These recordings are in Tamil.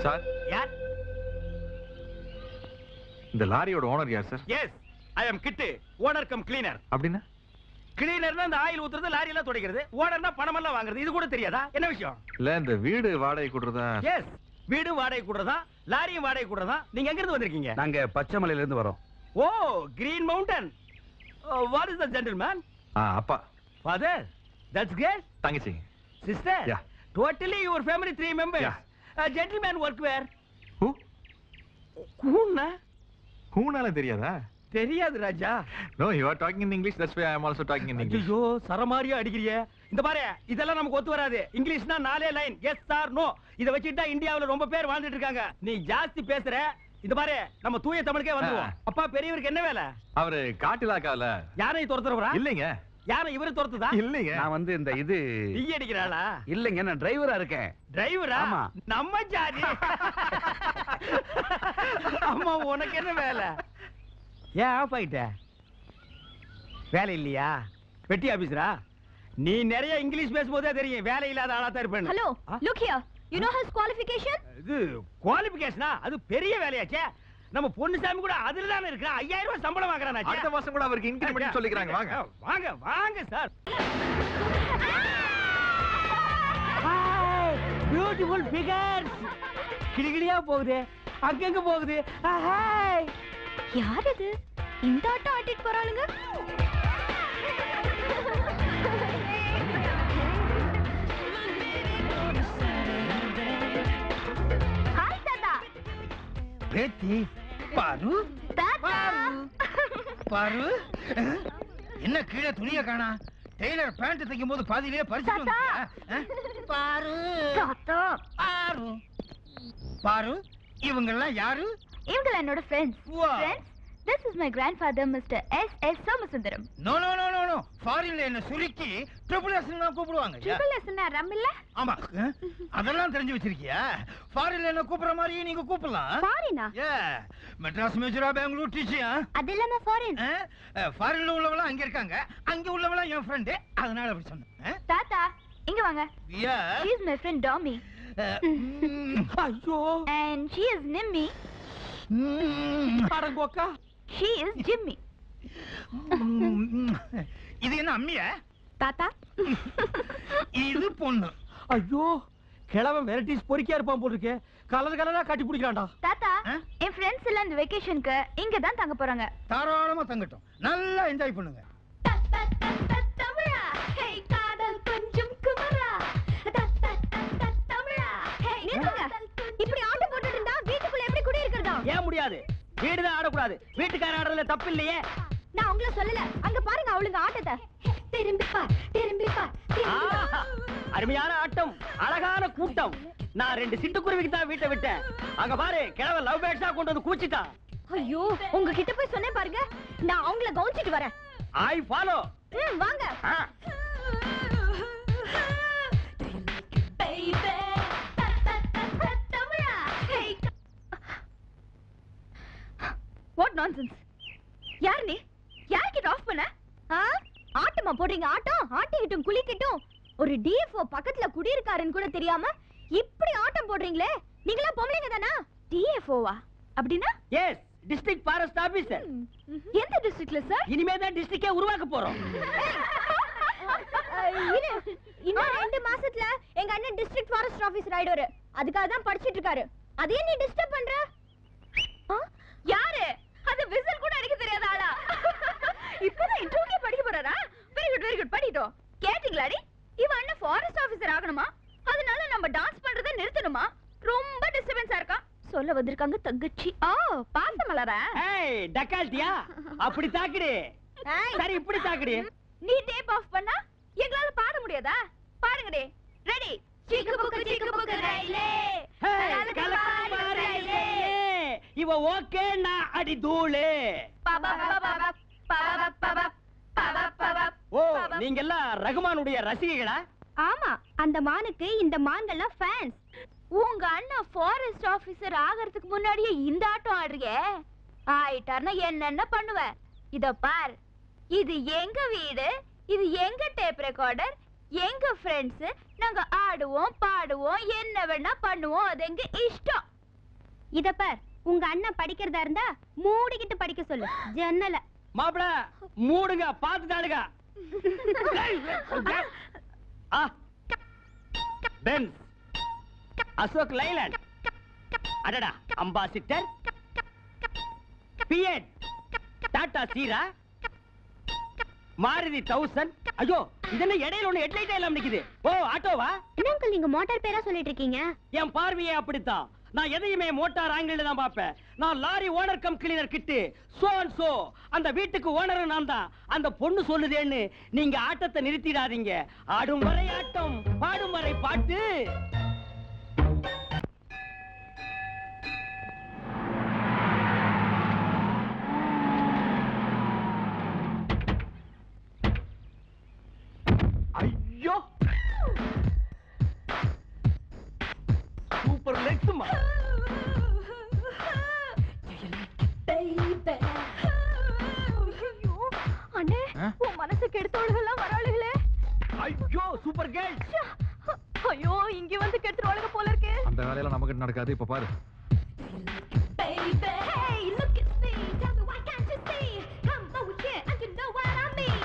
சார் யார் இந்த லாரியோட ஓனர் யார் sir yes I am Kittu owner cum cleaner அப்படின்னா கிளீனர்னா இந்த ஆயில் ஊத்துறது லாரி எல்லாம் துடைக்கிறது ஓனர்னா பணம் எல்லாம் வாங்குறது இது கூட தெரியாதா என்ன விஷயம் இல்ல இந்த வீடு வாடகை கூடுறதா எஸ் வீடு வாடகை கூடுறதா லாரியும் வாடகை கூடுறதா நீங்க எங்க இருந்து வந்திருக்கீங்க நாங்க பச்சைமலையில இருந்து வரோம் oh green mountain what is the gentleman ஆ அப்பா ஃபாதர் தட்ஸ் கிரேட் தங்கச்சி sister Yeah. Totally your family three members Yeah. Gentleman work where who கூண்ணா ஹூனால தெரியாதா தெரியாது Raja no you are talking in English that's why I am also talking in English ஐயோ சரமாரியா அடிக்கிறிய இந்த பாரு இதெல்லாம் நமக்கு ஒத்து வராது இங்கிலீஷ்னா நாலே லைன் எஸ் சார் நோ இத வச்சுட்டா இந்தியாவுல ரொம்ப பேர் வாழ்ந்துட்டு இருக்காங்க நீ ஜாஸ்தி பேசுற இந்த பாரு நம்ம தூய தமிழுக்கே வந்துருவோம் ஆ. அப்பா பெரியவருக்கு என்ன வேலை அவரு காட்டிலாக்கால யானை துரத்துறவரா இல்லைங்க யானை இவரு துரத்துதா இல்லைங்க நான் வந்து இந்த இது டீ அடிக்கிறாளா இல்லைங்க நான் டிரைவரா இருக்கேன் டிரைவரா ஆமா. நம்ம ஜாதி அம்மா உனக்கு என்ன வேலை ஏன் ஆஃப் ஆயிட்ட வேலை இல்லையா வெட்டி ஆபீசரா நீ நிறைய இங்கிலீஷ் பேசும்போதே தெரியும் வேலை இல்லாத ஆளா தான் இருப்பேன்னு Hello, ah? look here. You know his qualification? இது குவாலிபிகேஷனா அது பெரிய வேலையாச்சே நம்ம பொண்ணுசாமி கூட அதுல தானே இருக்கிறான் ஐயாயிரம் ரூபாய் சம்பளம் வாங்குறான் அடுத்த மாசம் கூட அவருக்கு இன்கிரிமெண்ட் சொல்லிக்கிறாங்க வாங்க வாங்க வாங்க சார் பியூட்டிஃபுல் ஃபிகர்ஸ் கிளிகிளியா போகுது அங்கங்க போகுது ஹாய் யார் இது இந்த ஆட்டம் ஆட்டிட்டு போறாளுங்க ஹாய் தாத்தா பேத்தி பாரு தாத்தா பாரு என்ன கீழே துணிய காணா டெய்லர் பேண்ட் தைக்கும் போது பாதியிலேயே பறிச்சுட்டு தாத்தா. வந்தியா? ஆ? பாரு தாத்தா பாரு பாரு இவங்க எல்லாம் யாரு இவங்கள என்னோட friends Wow. Friends this is my grandfather mister S S Somasundaram no no no no no ஃபாரின்ல என்ன சுருக்கி ட்ரிபிள் எஸ் தான் கூப்பிடுவாங்க ட்ரிபிள் எஸ் ரம் இல்ல ஆமா அஹ், அதெல்லாம் தெரிஞ்சு வச்சிருக்கியா ஃபாரின்ல என்ன கூப்பிடுற மாதிரி நீங்க கூப்பிடலாம் ஃபாரினா ஏ மெட்ராஸ் மேஜரா பெங்களூர் டீச்சியா அது இல்லாம ஃபாரின் ஃபாரின்ல உள்ளவங்களாம் அங்க இருக்காங்க அங்க உள்ளவங்களாம் என் ஃப்ரெண்டு அதனால அப்படி சொன்னேன் தாத்தா இங்க வாங்க yeah she is my friend Tommy ஐயோ and she is நிம்மி அடங்கோக்கா she is ஜிம்மி இது என்ன அம்மியா தாத்தா இது பொண்ணு ஐயோ கிழவன் வெரைட்டிஸ் பொறுக்கியா இருப்பான் போல் இருக்கே கலர் கலரா கட்டி பிடிக்கிறான்டா தாத்தா ஆ? என் ஃப்ரெண்ட்ஸ் எல்லாம் இந்த வெக்கேஷனுக்கு இங்க தான் தங்க போறாங்க தாராளமா தங்கட்டும் நல்லா என்ஜாய் பண்ணுங்க தமிழா ஹே காதல் கொஞ்சம் குமரா தமிழா இப்படி ஆட்டம் போட்டுட்டு இருந்தா வீட்டுக்குள்ள எப்படி குடி இருக்கிறதா ஏன் முடியாது வீடுதான் ஆடக்கூடாது வீட்டுக்கார ஆடுறதுல தப்பு இல்லையே நான் உங்களை சொல்லல அங்க பாருங்க அவளுங்க ஆட்டத்தை திரும்பி பார் திரும்பி பார் ஆஹா, அருமையான ஆட்டம் அழகான கூட்டம் நான் ரெண்டு சிட்டுக்குருவிக்கு தான் வீட்டை விட்டேன் அங்க பாரு கிழவன் லவ் பேட்ஸா கொண்டு வந்து கூச்சிட்டான் ஐயோ உங்ககிட்ட போய் சொன்னேன் பாருங்க நான் அவங்கள கவனிச்சிட்டு வரேன் ஐ ஃபாலோ ம் வாங்க வாட் நான்சென்ஸ் யார் நீ யார்கிட்ட ஆஃப் பண்ண ஆ? ஆட்டமா போடுறீங்க ஆட்டம் ஆட்டிக்கிட்டும் குளிக்கட்டும் ஒரு டிஎஃப்ஓ பக்கத்துல குடியிருக்காருன்னு கூட தெரியாம இப்படி ஆட்டம் போடுறீங்களே நீங்களா பொம்பளைங்க தானா டிஎஃப்ஓவா அப்படின்னா எஸ் டிஸ்ட்ரிக்ட் ஃபாரஸ்ட் ஆபீசர் ம், எந்த டிஸ்ட்ரிக்ட்ல சார் இனிமே தான் டிஸ்ட்ரிக்டே உருவாக்க போறோம் இரு இன்னும் ரெண்டு மாசத்துல எங்க அண்ணன் டிஸ்ட்ரிக்ட் ஃபாரஸ்ட் ஆபீசர் ஆயிடுவாரு அதுக்காக தான் படிச்சிட்டு இருக்காரு அதையே நீ டிஸ்டர்ப் பண்ற ஆ? யாரு அது விசில் கூட அடிக்க தெரியாத ஆளா இப்பதான் இன்டர்வியூ படிக்க போறாரா வெரி குட் வெரி குட் படிட்டோம் கேட்டீங்களாடி இவ அண்ணன் ஃபாரஸ்ட் ஆபீசர் ஆகணுமா அதனால நம்ம டான்ஸ் பண்றதை நிறுத்தணுமா ரொம்ப டிஸ்டர்பன்ஸா இருக்கா சொல்ல வந்திருக்காங்க தங்கச்சி ஆ பாச மலரா ஏய் டக்கால்ட்டியா அப்படி தாக்குடு சரி இப்படி தாக்குடு நீ டேப் ஆஃப் பண்ணா எங்களால பாட முடியாதா பாடுங்கடே ரெடி சிக்கு புக்கு சிக்கு புக்கு ரயிலே ஏய், கலக்கு கலக்கு பாரு பாரு ரயிலே. இவ ஓகே நான் அடி தூளு பப பப பப பப பப பப பப ஓ நீங்க எல்லாம் ரகுமானுடைய ரசிகைகளா ஆமா அந்த மானுக்கு இந்த மான்கள்லாம் ஃபேன்ஸ் உங்க அண்ணன் ஃபாரஸ்ட் ஆபீசர் ஆகிறதுக்கு முன்னாடியே இந்த ஆட்டம் ஆடுறியே ஆயிட்டார்னா என்னென்ன பண்ணுவ இத பார் இது எங்க வீடு இது எங்க டேப் ரெக்கார்டர் எங்க ஃப்ரெண்ட்ஸ் நாங்க ஆடுவோம் பாடுவோம் என்ன வேணா பண்ணுவோம் அது எங்க இஷ்டம் இத பார் உங்க அண்ணன் படிக்கிறதா இருந்தா மூடிக்கிட்டு படிக்க சொல்லு ஜன்னல மாப்பிள மூடுங்க பாத்துட்டாளுங்க ஆ பென்ஸ் அசோக் லைலண்ட் அடடா அம்பாசிட்டர் பிஎட் டாடா சீரா மாருதி தௌசண்ட் ஐயோ இதென்ன இடையில ஒண்ணு ஹெட்லைட் எல்லாம் நிக்குது ஓ ஆட்டோவா என்ன அங்கிள் நீங்க மோட்டார் பேரா சொல்லிட்டு இருக்கீங்க என் பார்வையே அப்படித்தான் நான் எதையுமே மோட்டார் ஆங்கிள் தான் பார்ப்பேன் நான் lorry owner cum cleaner Kittu so and so அந்த வீட்டுக்கு ஓனர் நான் தான் அந்த பொண்ணு சொல்லுதேன்னு நீங்க ஆட்டத்தை நிறுத்திடாதீங்க ஆடும் வரை ஆட்டம் பாடும் வரை பாட்டு ஐயோ சூப்பர் லெக்ஸுமா அண்ணே ஆ? உன் மனசு கெடுத்தவளுகெல்லாம் வராளுகளே ஐயோ சூப்பர் கேர்ள் ஐயோ இங்க வந்து கெடுத்துருவாளுக போல இருக்கு அந்த வேலையெல்லாம் நமக்கு நடக்காது இப்ப பாரு Baby, hey, look at me. Tell me why can't you see? Come over here and you know what I mean.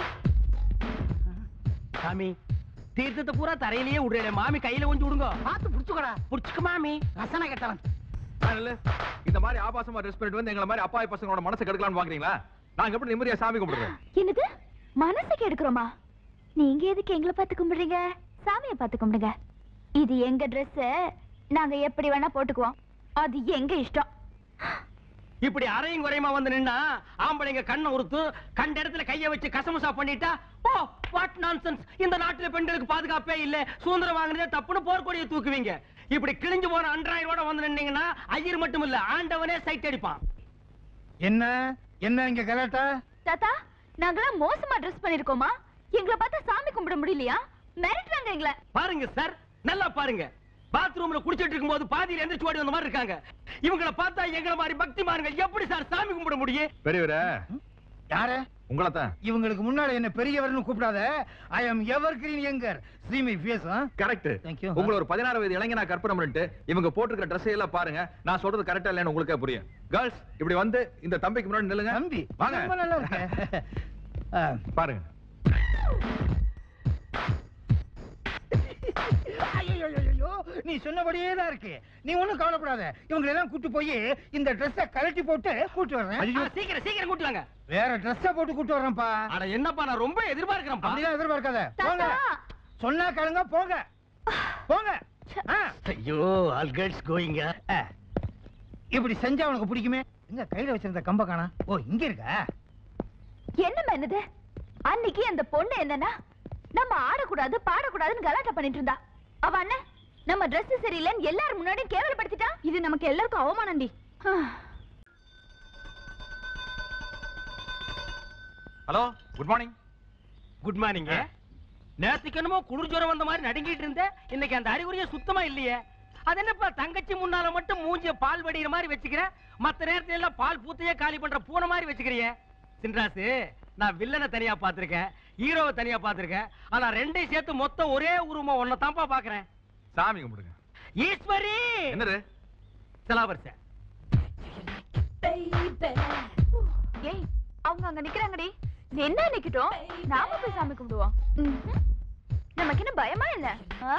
சாமி தீர்த்தத்தை பூரா தரையிலேயே விடுறேன் மாமி கையில கொஞ்சம் விடுங்க பார்த்து புடிச்சுக்கடா புடிச்சுக்க மாமி ரசனை கெட்டவன் இல்ல இந்த மாதிரி ஆபாசமா ட்ரெஸ் பண்ணிட்டு வந்து எங்களை மாதிரி அப்பாவி பசங்களோட மனசை கெடுக்கலாம்னு பாக்குறீங்களா நாங்க எப்படி நிம்மதியா சாமி கும்பிடுறோம் என்னது மனசுக்கு எடுக்கிறோமா நீங்க எதுக்கு எங்களை பார்த்து கும்பிடுறீங்க சாமியை பார்த்து கும்பிடுங்க இது எங்க Dress நாங்க எப்படி வேணா போட்டுக்குவோம் அது எங்க இஷ்டம் இப்படி அரையும் குறையுமா வந்து நின்னா ஆம்பளைங்க கண்ணை உறுத்து கண்ட இடத்துல கைய வச்சு கசமுசா பண்ணிட்டா ஓ வாட் நான்சென்ஸ் இந்த நாட்டுல பெண்களுக்கு பாதுகாப்பே இல்ல சுதந்திரம் வாங்குனதே தப்புன்னு போர்க்கொடியை தூக்குவீங்க இப்படி கிழிஞ்சு போன அன்றாயிரோட வந்து நின்னீங்கன்னா ஐயர் மட்டும் இல்ல ஆண்டவனே சைட் அடிப்பான் என்ன என்ன இங்க கலாட்டா தாத்தா நாங்களாம் மோசமா ட்ரெஸ் பண்ணிருக்கோமா எங்களை பார்த்தா சாமி கும்பிட முடியலையா மிரட்டுறாங்க எங்களை பாருங்க சார் நல்லா பாருங்க பாத்ரூம்ல குடிச்சிட்டு இருக்கும்போது பாதியில எந்திரிச்சு ஓடி வந்த மாதிரி இருக்காங்க இவங்களை பார்த்தா எங்களை மாதிரி பக்திமான்கள் எப்படி சார் சாமி கும்பிட முடியும் பெரியவரே யார உங்களை தான் இவங்களுக்கு முன்னாடி என்ன பெரியவர்னு கூப்பிடாத I am evergreen younger ஸ்ரீமை ஃபேஸ் கரெக்ட் Thank you. உங்களை ஒரு பதினாறு வயது இளைஞனா கற்பனை பண்ணிட்டு இவங்க போட்டிருக்கிற ட்ரெஸ் எல்லாம் பாருங்க நான் சொல்றது கரெக்டா இல்லைன்னு உங்களுக்கே புரியும் கேர்ள்ஸ் இப்படி வந்து இந்த தம்பிக்கு முன்னாடி நில்லுங்க தம்பி வாங்க ரொம்ப நல்லா இருக்கு ஆ, பாருங்க ஐயையோயோயோ, நீ சொன்னபடியே தான் இருக்கு நீ ஒண்ணும் கவலைப்படாத இவங்க எல்லாம் கூட்டு போய் இந்த ட்ரெஸ்ஸ கழட்டி போட்டு கூட்டு வர்றேன் ஆ, சீக்கிரம் சீக்கிரம் கூட்டுவாங்க வேற ட்ரெஸ்ஸ போட்டு கூட்டு வர்றேன்ப்பா அட என்னப்பா நான் ரொம்ப எதிர்பார்க்கிறேன்ப்பா அப்படிலாம் எதிர்பார்க்காத போங்க தாத்தா சொன்னா கேளுங்க போங்க போங்க ஆ, ஐயோ ஆல் கேர்ள்ஸ் கோயிங்க ஆ. இப்படி செஞ்சா உனக்கு பிடிக்குமே எங்க கையில வச்சிருந்த கம்ப காணா ஓ இங்க இருக்கா என்ன என்னது அன்னைக்கு அந்த பொண்ணு என்னன்னா நம்ம ஆடக்கூடாது பாடக்கூடாதுன்னு கலாட்டா பண்ணிட்டு இருந்தா அவ அண்ணன் நம்ம Dress சரியில்லைன்னு எல்லாரும் முன்னாடியும் கேவலப்படுத்திட்டா இது நமக்கு எல்லாருக்கும் அவமானம்டி hello good morning good morning நேத்துக்கு என்னமோ குளிர் ஜுரம் வந்த மாதிரி நடுங்கிட்டு இருந்த இன்னைக்கு அந்த அறிகுறியே சுத்தமா இல்லையே அது என்னப்பா தங்கச்சி முன்னால மட்டும் மூஞ்சிய பால் வடிகிற மாதிரி வச்சுக்கிற மத்த நேரத்துல எல்லாம் பால் பூத்தையே காலி பண்ற பூனை மாதிரி வச்சுக்கிறியே சின்ராசு நான் வில்லனை தனியா பாத்திருக்கேன் ஹீரோவை தனியா பாத்திருக்கேன் ஆனா ரெண்டையும் சேர்த்து மொத்தம் ஒரே உருவமா ஒன்ன தான்ப்பா பாக்குறேன் சாமி கும்பிடுங்க ஈஸ்வரி என்னது சிலாவரிச ஏய் அவங்க அங்க நிக்கிறாங்கடி என்ன நிக்கட்டும் நாம போய் சாமி கும்பிடுவோம் ம்ஹும். நமக்கு என்ன பயமா என்ன ஆ?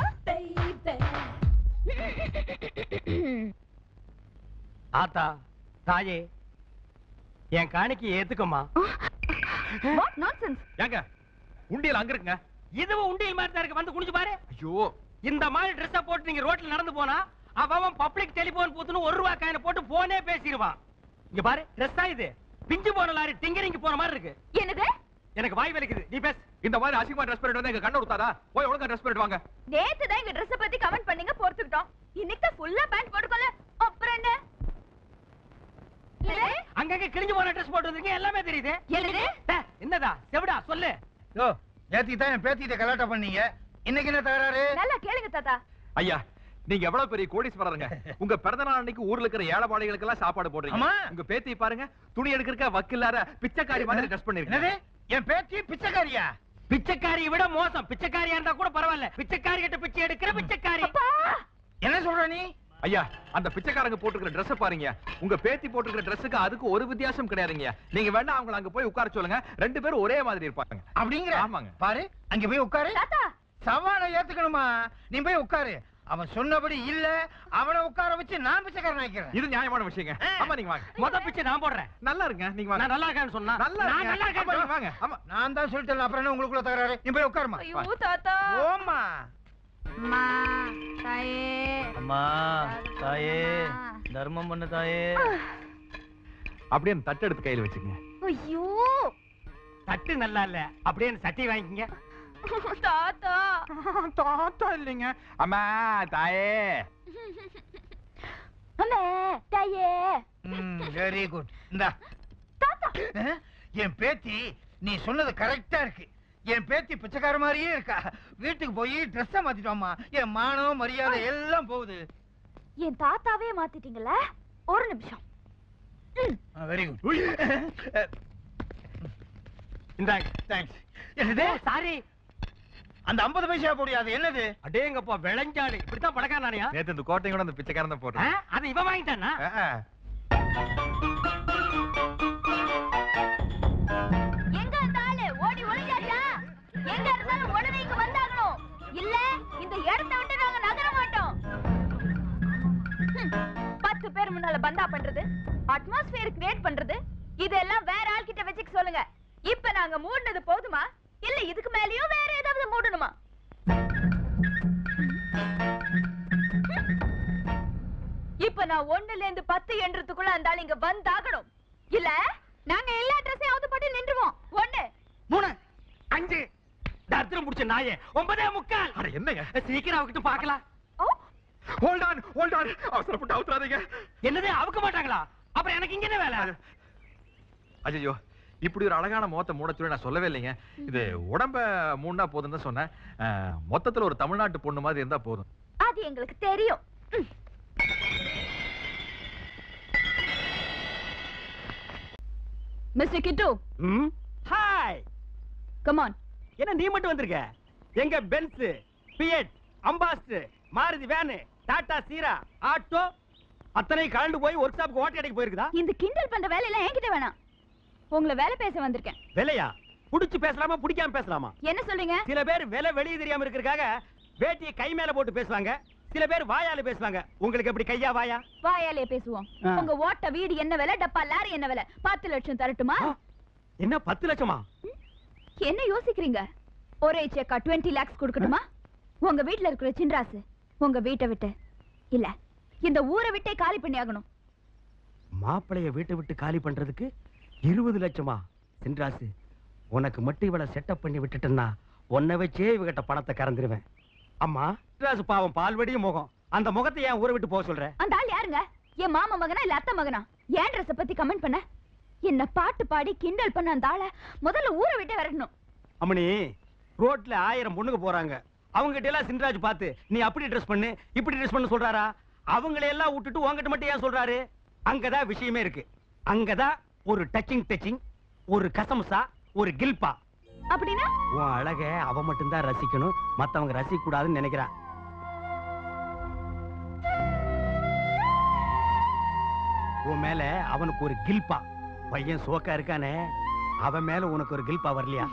ஆத்தா தாயே என் காணிக்கு ஏத்துக்கம்மா What nonsense? ஏங்க உண்டியல் அங்க இருக்குங்க இதுவும் உண்டியல் மாதிரி தான் இருக்கு வந்து குனிஞ்சு பாரு ஐயோ இந்த மாதிரி ட்ரெஸ்ஸ போட்டு நீங்க ரோட்ல நடந்து போனா அவன் பப்ளிக் டெலிபோன் பூத்துன்னு ஒரு ரூபா காயின போட்டு போனே பேசிடுவான் இங்க பாரு ட்ரெஸ்ஸா இது பிஞ்சு போன லாரி டிங்கரிங்க போன மாதிரி இருக்கு என்னது எனக்கு வாய் வலிக்குது நீ பேச இந்த மாதிரி அசிங்கமா ட்ரெஸ் பண்ணிட்டு வந்து எங்க கண்ணு கொடுத்தாரா போய் ஒழுங்கா ட்ரெஸ் பண்ணிட்டு வாங்க நேத்து தான் எங்க Dress பத்தி கமெண்ட் பண்ணீங்க பொறுத்துக்கிட்டோம் இன்னைக்கு தான் ஃபுல்லா பேண்ட் போட்டுக்கோல அப்புறம் என்ன என்னது? அங்கங்க கிழிஞ்சு போன ட்ரெஸ் போட்டு வந்திருக்கீங்க எல்லாமே தெரியுது என்னது டே, என்னதா செவிடா சொல்லு யோ நேத்தி தான் என் பேத்திட்ட கலாட்டா பண்ணீங்க இன்னைக்கு என்ன தகராறு நல்லா கேளுங்க தாத்தா ஐயா நீங்க எவ்வளவு பெரிய கோடீஸ்வரருங்க உங்க பிறந்த நாள் அன்னைக்கு ஊர்ல இருக்கிற ஏழைபாளைகளுக்கு எல்லாம் சாப்பாடு போடுறீங்க ஆமா. உங்க பேத்தி பாருங்க துணி எடுக்கிறக்க வக்கில்லார பிச்சைக்காரி மாதிரி ட்ரெஸ் என்னது பண்ணிருக்கேன் என் பேத்தி பிச்சைக்காரியா பிச்சைக்காரியை விட மோசம் பிச்சைக்காரியா இருந்தா கூட பரவாயில்ல பிச்சைக்காரி கிட்ட பிச்சை எடுக்கிற பிச்சைக்காரி அப்பா என்ன சொல்ற நீ ஐயா அந்த பிச்சைக்காரங்க போட்டுக்கிற Dress பாருங்க உங்க பேத்தி போட்டுக்கிற Dressக்கு அதுக்கு ஒரு வித்தியாசம் கிடையாதுங்க நீங்க வேணா அவங்கள அங்க போய் உட்கார சொல்லுங்க ரெண்டு பேரும் ஒரே மாதிரி இருப்பாங்க அப்படிங்கிற ஆமாங்க. பாரு அங்க போய் உட்காரு தாத்தா சவாலை ஏத்துக்கணுமா நீ போய் உட்காரு அவன் சொன்னபடி இல்ல அவனை உட்கார வச்சு நான் பிச்சைக்காரன் ஆக்கிறேன் இது நியாயமான விஷயங்க ஆ. ஆமா நீங்க வாங்க முத பிச்சை நான் போடுறேன் நல்லா இருங்க நீங்க வாங்க நான் நல்லா இருக்கேன்னு சொன்னா நல்லா நான் இருங்க நல்லா ஆமா, நீங்க இருக்கேன் வாங்க ஆமா நான் தான் சொல்லிட்டேன் அப்புறம் என்ன உங்களுக்குள்ள தகராறு நீ போய் உட்காருமா ஐயோ தாத்தா ஓமா அம்மா தாயே அம்மா தாயே தர்மம் பண்ண தாயே அப்படியே அந்த தட்டு எடுத்து கையில வச்சுக்கங்க ஐயோ தட்டு நல்லா இல்ல அப்படியே அந்த சட்டி வாங்கிக்கங்க தாத்தா தாத்தா இல்லைங்க அம்மா தாயே அம்மே தாயே வெரி குட் இந்தா தாத்தா அஹ், என் பேத்தி நீ சொன்னது கரெக்டா இருக்கு என் பேத்தி பிச்சைக்கார மாதிரியே இருக்கா வீட்டுக்கு போய் ட்ரெஸ்ஸ மாத்திட்டோமா என் மானம் மரியாதை எல்லாம் போகுது என் தாத்தாவே மாத்திட்டீங்கல்ல ஒரு நிமிஷம் ம். வெரி குட் இந்தாங்க தேங்க்ஸ் என்னது சாரி அந்த 50 பைசா போடியா அது என்னது அடேங்கப்பா விளைஞ்சாடு இப்படித்தான் படக்காரனானியா நேத்து இந்த கோட்டையும் கூட அந்த பிச்சைக்காரன் தான் போடுறேன் அதை இவன் வாங்கிட்டானா எங்க அந்த ஆளு ஓடி ஒளிஞ்சாச்சா எங்க இருந்தாலும் உடனே இங்க வந்தாகணும் இல்ல இந்த இடத்தை விட்டு நாங்க நகர மாட்டோம் ஹம், பத்து பேர் முன்னால பந்தா பண்றது அட்மாஸ்பியர் கிரியேட் பண்றது இதெல்லாம் வேற ஆள் கிட்ட வச்சுக்க சொல்லுங்க இப்ப நாங்க மூடினது போதுமா இல்ல இதுக்கு மேலயும் வேற ஏதாவது மூடணுமா இப்ப நான் ஒண்ணுல இருந்து பத்து என்றதுக்குள்ள அந்த ஆள் இங்க வந்தாகணும் இல்ல நாங்க எல்லா ட்ரெஸ்ஸையும் போட்டு நின்றுவோம் ஒண்ணு மூணு அஞ்சு தர்த்தனம் முடிச்ச நாயே ஒன்பதே முக்கால் அட என்னங்க சீக்கிரம் அவகிட்ட பார்க்கலாம் oh hold on hold on அவசரப்பட்டு அவுத்துறாதீங்க என்னது அவுக்க மாட்டாங்களா அப்புறம் எனக்கு இங்க என்ன வேலை ஐயோ இப்படி ஒரு அழகான முகத்தை மூட சொல்லி நான் சொல்லவே இல்லைங்க இது உடம்ப மூணா போதும்னு தான் சொன்னேன் அஹ், மொத்தத்துல ஒரு தமிழ்நாட்டு பொண்ணு மாதிரி இருந்தா போதும் அது எங்களுக்கு தெரியும் ம். மிஸ்டர் கிட்டு ம் ஹாய் கம் ஆன் என்ன நீ மட்டும் வந்திருக்க எங்க பென்ஸ் பிஎட் Ambassador Maruti van Tata Sierra auto அத்தனை கலந்து போய் ஒர்க் ஷாப்க்கு ஓட்ட அடைக்கு போயிருக்குதா இந்த கிண்டல் பண்ற வேலையெல்லாம் என்கிட்ட வேணாம் உங்களை வேலை பேச வந்திருக்கேன் விலையா புடிச்சு பேசலாமா பிடிக்காம பேசலாமா என்ன சொல்றீங்க சில பேர் விலை வெளியே தெரியாம இருக்கிறதுக்காக வேட்டியை கை மேல போட்டு பேசுவாங்க சில பேர் வாயால பேசுவாங்க உங்களுக்கு எப்படி கையா வாயா வாயாலே பேசுவோம் ஆ. உங்க ஓட்ட வீடு என்ன விலை டப்பா லாரி என்ன விலை பத்து லட்சம் தரட்டுமா ஆ, என்ன பத்து லட்சமா என்ன யோசிக்கிறீங்க ஒரே செக்கா டுவெண்ட்டி லேக்ஸ் கொடுக்கணுமா உங்க வீட்ல இருக்கிற சின்ராசு உங்க வீட்டை விட்டு இல்ல இந்த ஊரை விட்டே காலி பண்ணி ஆகணும் மாப்பிளைய வீட்டை விட்டு காலி பண்றதுக்கு இருபது லட்சமா சின்ராசு உனக்கு மட்டும் இவளை செட்டப் பண்ணி விட்டுட்டேன்னா உன்னை வச்சே இவகிட்ட பணத்தை கறந்துருவேன் அம்மா சின்ராசு பாவம் பால்வடியும் முகம் அந்த முகத்தை ஏன் ஊரை விட்டு போக சொல்ற அந்த ஆள் யாருங்க என் மாமா மகனா இல்ல அத்தை மகனா ஏன் ட்ரெஸ் பத்தி கமெண்ட் பண்ண என்ன பாட்டு பாடி கிண்டல் பண்ண அந்த ஆளை முதல்ல ஊரை விட்டே விரட்டணும் அம்மணி ரோட்ல ஆயிரம் பொண்ணுங்க போறாங்க அவங்க கிட்ட எல்லாம் சின்ராஜ் பார்த்து நீ அப்படி ட்ரெஸ் பண்ணு இப்படி ட்ரெஸ் பண்ணு சொல்றாரா அவங்களை எல்லாம் விட்டுட்டு உன்கிட்ட மட்டும் ஏன் சொல்றாரு அங்கதான் விஷயமே இருக்கு அங்கதான் ஒரு டச்சிங் டச்சிங் ஒரு கசமுசா ஒரு கில்பா அப்படின்னா உன் அழக அவ மட்டும்தான் ரசிக்கணும் மத்தவங்க ரசிக்க கூடாதுன்னு நினைக்கிறா உன் மேல அவனுக்கு ஒரு கில்பா பையன் சோக்கா இருக்கானே அவன் மேல உனக்கு ஒரு கில்பா வரலையா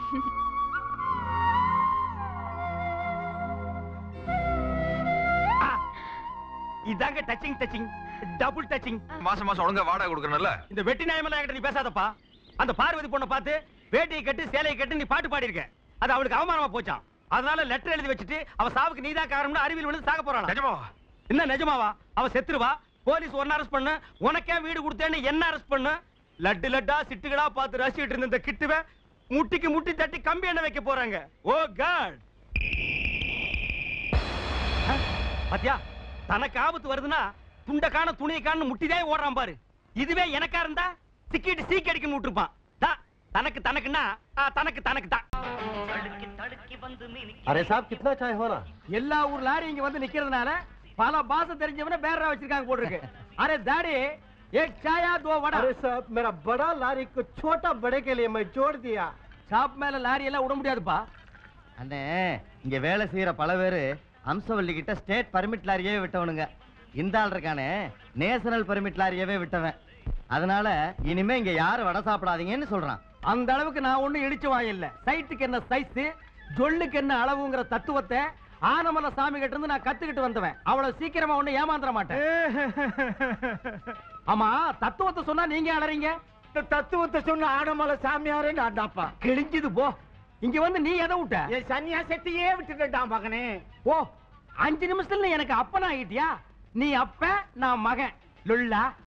ஆ, இதாங்க டச்சிங் டச்சிங் டபுள் டச்சிங் மாசம் மாசம் ஒழுங்கா வாடகை கொடுக்கணும்ல இந்த வெட்டி நாயமெல்லாம் என்கிட்ட நீ பேசாதப்பா அந்த பார்வதி பொண்ணை பார்த்து வேட்டியை கட்டு சேலையை கட்டு நீ பாட்டு பாடியிருக்க அது அவளுக்கு அவமானமா போச்சாம் அதனால லெட்டர் எழுதி வச்சுட்டு அவ சாவுக்கு நீதான் காரணம்னு அறிவியல் விழுந்து சாக போறாளா நிஜமா என்ன நிஜமாவா அவ செத்துருவா போலீஸ் ஒன்னு அரெஸ்ட் பண்ணு உனக்கே வீடு கொடுத்தேன்னு என்ன அரெஸ்ட் பண்ணு லட்டு லட்டா சிட்டுகளா பார்த்து ரசிச்சிட்டு இருந்த இந்த கிட்டுவ முட்டிக்கு முட்டி தட்டி கம்பி எண்ணெய் வைக்க போறாங்க ஓ காட் பாத்தியா தனக்கு ஆபத்து வருதுன்னா துண்ட காண துணியை காண முட்டிதே ஓடுறான் பாரு இதுவே எனக்கா இருந்தா சிக்கிட்டு சீக்கு அடிக்கணும் விட்டுருப்பான் தா, தனக்கு தனக்குன்னா ஆ, தனக்கு தனக்கு தான் அரே சாப் கித்னா சாய் ஹோனா எல்லா ஊர் லாரி இங்க வந்து நிக்கிறதுனால பல பாச தெரிஞ்சவன பேரா வச்சிருக்காங்க போட்டுருக்கு அரே தாடி ஏக் சாயா தோ வடா अरे साहब मेरा बड़ा लारी को छोटा बड़े के लिए मैं जोड़ दिया ஷாப் மேல லாரி எல்லாம் விட முடியாதுப்பா அண்ணே இங்க வேலை செய்யற பல பேரு அம்சவல்லி கிட்ட ஸ்டேட் பர்மிட் லாரியே விட்டவனுங்க இந்த ஆள் இருக்கானே நேஷனல் பெர்மிட் லாரியவே விட்டவன் அதனால இனிமே இங்க யாரும் வடை சாப்பிடாதீங்கன்னு சொல்றான் அந்த அளவுக்கு நான் ஒண்ணும் இடிச்சு வாயில்ல சைட்டுக்கு என்ன சைஸ் ஜொல்லுக்கு என்ன அளவுங்கிற தத்துவத்தை ஆனமல சாமி கிட்ட இருந்து நான் கத்துக்கிட்டு வந்தவன் அவ்வளவு சீக்கிரமா ஒண்ணு ஏமாந்துட மாட்டேன் ஆமா தத்துவத்தை சொன்னா நீங்க அலறீங்க இந்த தத்துவத்தை சொன்ன ஆடமலை சாமியாரே நான் தாப்பா கிழிஞ்சது போ இங்க வந்து நீ எதை விட்ட என் சன்னியாசத்தையே விட்டுட்டான் மகனே ஓ அஞ்சு நிமிஷத்துல நீ எனக்கு அப்பன் ஆகிட்டியா நீ அப்ப நான் மகன் லுல்லா